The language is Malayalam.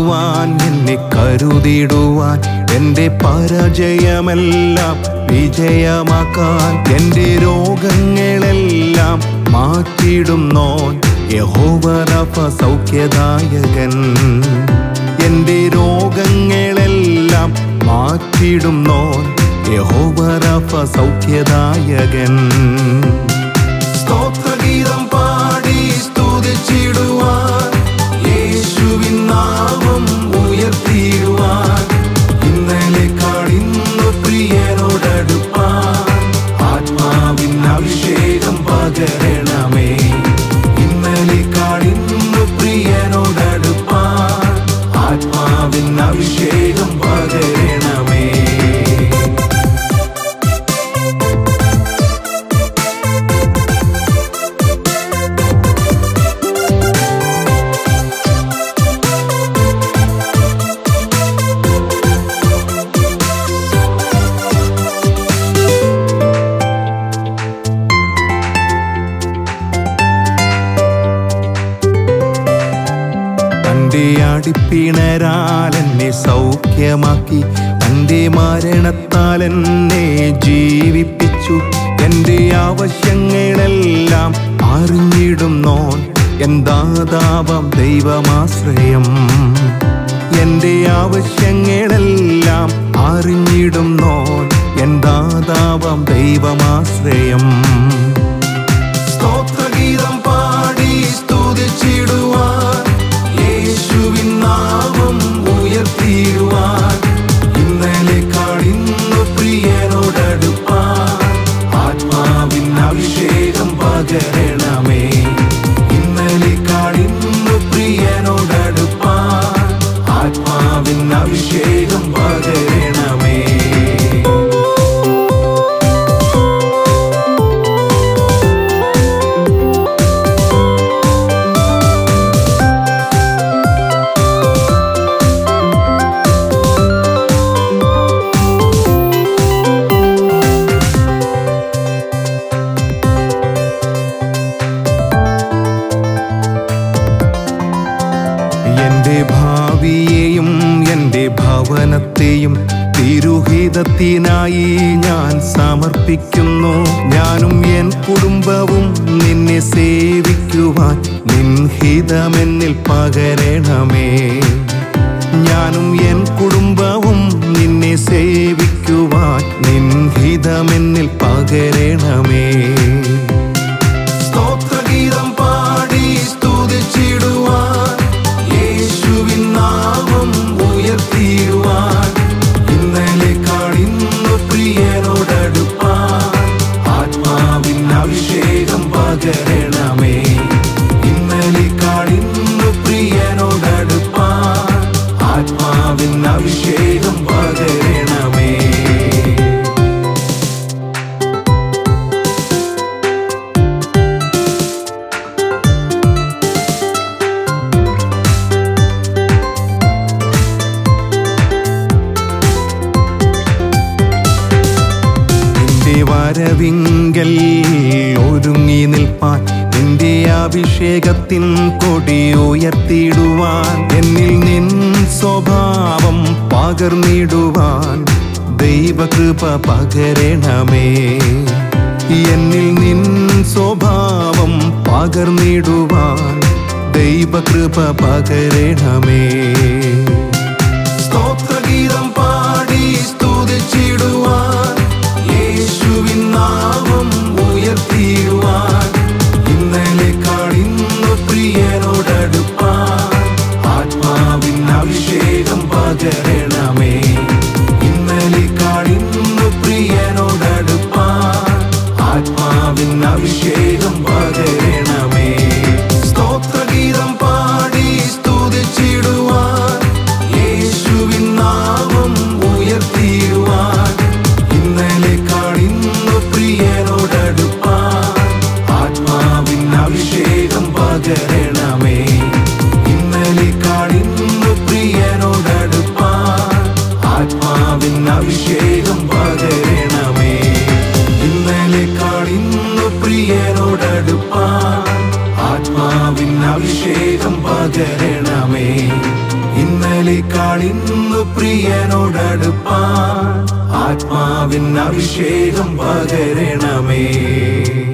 താങ്ങിടുവാൻ എന്നെ കരുതിടുവാൻ എൻ്റെ പരാജയമെല്ലാം വിജയമാക്കാൻ എൻ്റെ രോഗങ്ങളെല്ലാം മാറ്റിടുന്നോൻ യഹോവറഫ സൗഖ്യദായകൻ എൻ്റെ രോഗങ്ങളെല്ലാം മാറ്റിടുന്നോൻ യഹോവറഫ സൗഖ്യദായകൻ സ്തോത്രഗീതം പാടി സ്തുതിച്ചിടുവാൻ യേശുവിൻ നാമം ഉയർത്തിയിടുവാൻ ഇന്നലെ കാണിന്നു പ്രിയനോടടുപ്പാൻ ആത്മാവിൻ അഭിഷേകം പകരണമേ ഇന്നലെ കാണിന്നു പ്രിയനോടടുപ്പാൻ ആത്മാവിൻ അഭിഷേകം പകരണമേ തന്റെ അടിപ്പിണരാൽ എന്നെ സൗഖ്യമാക്കി തന്റെ മരണത്താൽ എന്നെ ജീവിപ്പിച്ചു എന്റെ ആവശ്യങ്ങളെല്ലാം അറിഞ്ഞിടും നോൻ എന്താതാപം ദൈവമാശ്രയം എന്റെ ആവശ്യങ്ങളെല്ലാം അറിഞ്ഞിടും നോൻ എന്താതാപം ദൈവമാശ്രയം സ്തോത്രഗീതം പാടി സ്തുതിച്ചിടുവാൻ യേശുവിൻ നാമം ഉയർത്തിയിടുവാൻ ഇന്നലെ കാണിന്നു പ്രിയനോടടുപ്പാൻ ആത്മാവിൻ അഭിഷേകം പകരണമേ ഇന്നലെ കാണിന്നു പ്രിയനോടടുപ്പാൻ ആത്മാവിൻ അഭിഷേകം പകരണമേ എന്റെ ഭാവിയെയും എന്റെ ഭവനത്തെയും തിരുഹിതത്തിനായി ഞാൻ സമർപ്പിക്കുന്നു ഞാനും എൻ കുടുംബവും നിന്നെ സേവിക്കുവാൻ നിൻഹിതമെന്നിൽ പകരണമേ ഞാനും എൻ കുടുംബവും നിന്നെ സേവിക്കുവാൻ നിൻഹിതമെന്നിൽ പകരണമേ സ്തോത്രഗീതം പാടി സ്തുതിച്ചിടുവാൻ യേശുവിൻ നാമം ഉയർത്തിയിടുവാൻ ഇന്നലെ കാണിന്നു പ്രിയനോടടുപ്പാൻ ആത്മാവിൻ അഭിഷേകം പകരണമേ ഇന്നലെ കാണിന്നു പ്രിയനോടടുപ്പാൻ ആത്മാവിൻ അഭിഷേകം പകരണമേ നിന്റെ വരവിങ്കൽ ഒരുങ്ങി നിൽപ്പാൻ നിന്റെ അഭിഷേകത്തിൻ കൊടി ഉയർത്തിയിടുവാൻ എന്നിൽ നിൻ സ്വഭാവം പകർന്നിടുവാൻ ദൈവകൃപ പകരണമേ എന്നിൽ നിൻ സ്വഭാവം പകർന്നിടുവാൻ ദൈവകൃപ പകരണമേ സ്തോത്രഗീതം പാടി സ്തുതിച്ചിടുവാൻ യേശുവിൻ നാമം ഉയർത്തിയിടുവാൻ ഇന്നലെ കാണിന്നു പ്രിയനോടടുപ്പാൻ ആത്മാവിൻ അഭിഷേകം പകരണമേ ഇന്നലെ കാണിന്നു പ്രിയനോടടുപ്പാൻ ആത്മാവിൻ അഭിഷേകം പകരണമേ സ്തോത്രഗീതം പാടി സ്തുതിച്ചിടുവാൻ യേശുവിൻ നാമം ഉയർത്തിയിടുവാൻ ഇന്നലെ കാണിന്നു പ്രിയനോടടുപ്പാൻ ആത്മാവിൻ അഭിഷേകം പകരണമേ ഇന്നലെ കാണിന്നു പ്രിയനോടടുപ്പാൻ ആത്മാവിൻ അഭിഷേകം പകരണമേ ഇന്നലെ കാണിന്നു പ്രിയനോടടുപ്പാൻ ആത്മാവിൻ അഭിഷേകം പകരണമേ ഇന്നലെ ഇന്നലെക്കാൾ ഇന്നു പ്രിയനോടടുപ്പാൻ ആത്മാവിൻ അഭിഷേകം പകരണമേ